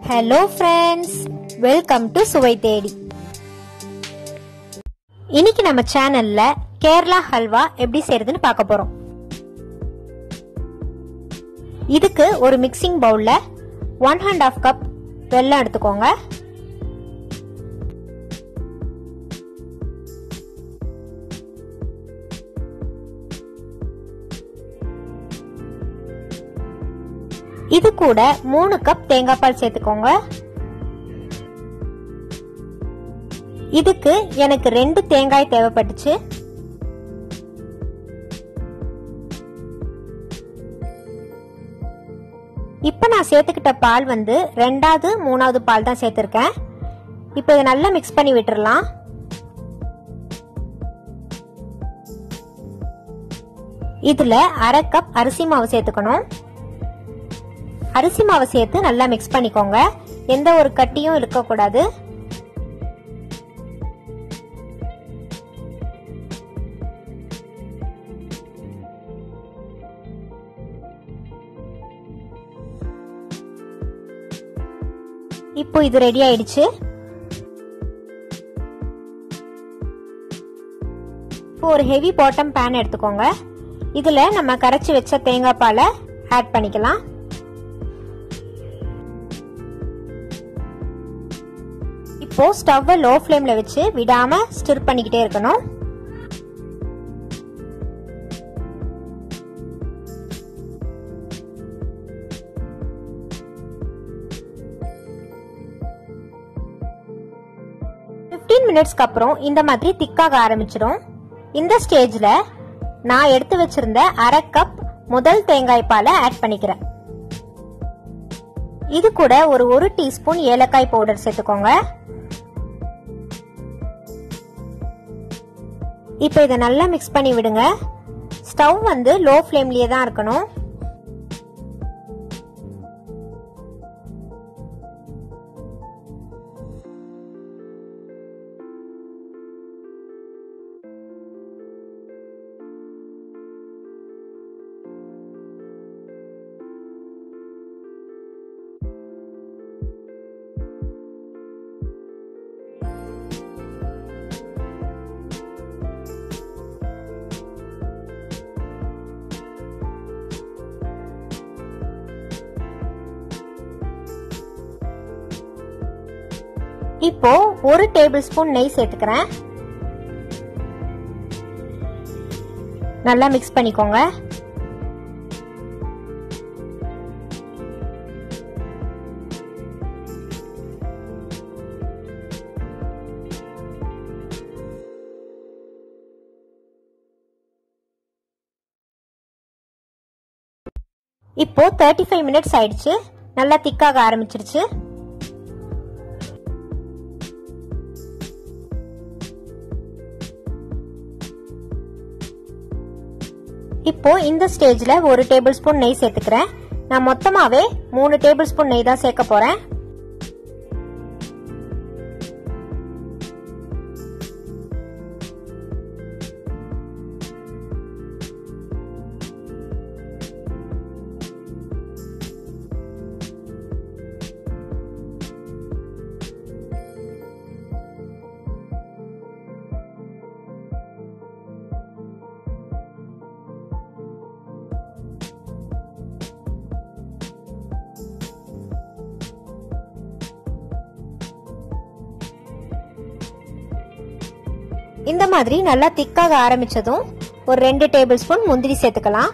hello friends welcome to சுவை தேடி இன்னைக்கு நம்ம சேனல்ல கேரளா ஹல்வா எப்படி செய்யறதுன்னு பார்க்க போறோம் இதுக்கு ஒரு மிக்சிங் பவுல்ல ஒன் அண்ட் ஆஃப் கப் வெல்லம் எடுத்துக்கோங்க இது கூட மூணு கப் தேங்காய் பால் சேர்த்துக்கோங்க இதுக்கு எனக்கு ரெண்டு தேங்காய் தேவைப்பட்டுச்சு இப்ப நான் சேர்த்துக்கிட்ட பால் வந்து ரெண்டாவது மூணாவது பால் தான் சேர்த்திருக்கேன் இப்போ இதை நல்லா மிக்ஸ் பண்ணி விட்டுறலாம் இதுல அரை கப் அரிசி மாவு சேர்த்துக்கணும் அரிசி மாவு சேர்த்து நல்லா மிக்ஸ் பண்ணிக்கோங்க எந்த ஒரு கட்டியும் இருக்கக்கூடாது இப்போ இது ரெடி ஆயிடுச்சு இப்போ ஒரு ஹெவி பாட்டம் பேன் எடுத்துக்கோங்க இதுல நம்ம கரைச்சி வச்ச தேங்காய் பாலை ஆட் பண்ணிக்கலாம் இப்போ ஸ்டவ்வை லோ ஃப்ளேம்ல வச்சு விடாம ஸ்டிர் பண்ணிக்கிட்டே இருக்கணும் ஃபிஃப்டீன் மினிட்ஸ்க்கு அப்புறம் இந்த மாதிரி திக்காக ஆரம்பிச்சிடும் இந்த ஸ்டேஜ்ல நான் எடுத்து வச்சிருந்த அரை கப் முதல் தேங்காய் பாலை ஆட் பண்ணிக்கிறேன் இது கூட ஒரு ஒரு டீஸ்பூன் ஏலக்காய் பவுடர் சேர்த்துக்கோங்க இப்போ இதை நல்லா மிக்ஸ் பண்ணி விடுங்க ஸ்டவ் வந்து லோ ஃப்ளேம்லயே தான் இருக்கணும் இப்போ ஒரு டேபிள் ஸ்பூன் நெய் சேர்த்துக்கிறேன் நல்லா மிக்ஸ் பண்ணிக்கோங்க இப்போ தேர்ட்டி ஃபைவ் மினிட்ஸ் ஆயிடுச்சு நல்லா திக்காக ஆரம்பிச்சிருச்சு இப்போ இந்த ஸ்டேஜ்ல ஒரு டேபிள் ஸ்பூன் நெய் சேர்த்துக்கிறேன் நான் மொத்தமாவே மூணு டேபிள் ஸ்பூன் நெய் தான் சேர்க்க போறேன் இந்த மாதிரி நல்லா திக்காக ஆரம்பிச்சதும் ஒரு ரெண்டு டேபிள் ஸ்பூன் முந்திரி சேர்த்துக்கலாம்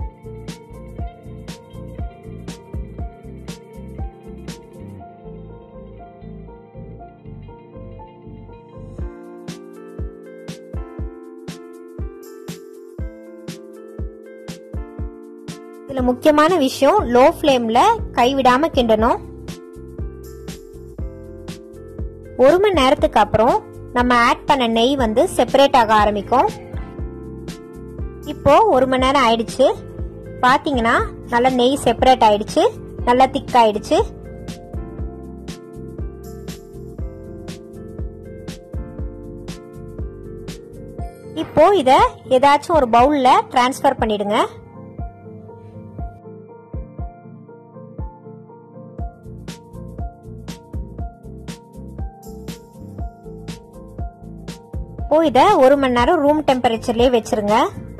இதுல முக்கியமான விஷயம் லோ ஃப்ளேம்ல கைவிடாம கிண்டணும் ஒரு மணி நேரத்துக்கு அப்புறம் நம்ம ஆட் பண்ண நெய் வந்து செப்பரேட் ஆக ஆரம்பிக்கும் இப்போ ஒரு மணி நேரம் ஆயிடுச்சு பாத்தீங்கன்னா நல்லா நெய் செப்பரேட் ஆயிடுச்சு நல்லா திக் ஆயிடுச்சு இப்போ இத ஏதாச்சும் ஒரு பவுல்ல டிரான்ஸ்ஃபர் பண்ணிடுங்க இப்போ இதை ஒரு மணி நேரம் ரூம் டெம்பரேச்சர்லேயே வச்சிருங்க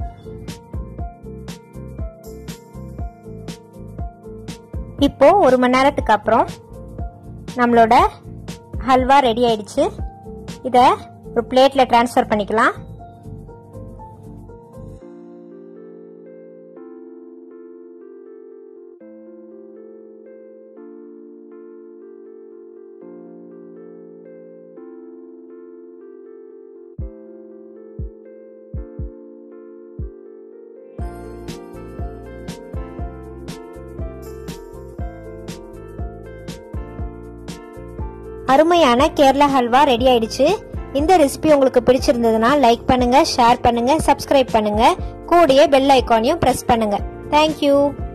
இப்போ ஒரு மணி நேரத்துக்கு அப்புறம் நம்மளோட ஹல்வா ரெடி ஆயிடுச்சு இதை ஒரு பிளேட்டில் ட்ரான்ஸ்ஃபர் பண்ணிக்கலாம் அருமையான கேரளா ஹல்வா ரெடி ஆயிடுச்சு இந்த ரெசிபி உங்களுக்கு பிடிச்சிருந்ததுன்னா லைக் பண்ணுங்க ஷேர் பண்ணுங்க சப்ஸ்கிரைப் பண்ணுங்க கூடயே பெல் ஐக்கானையும் பிரஸ் பண்ணுங்க தேங்க்யூ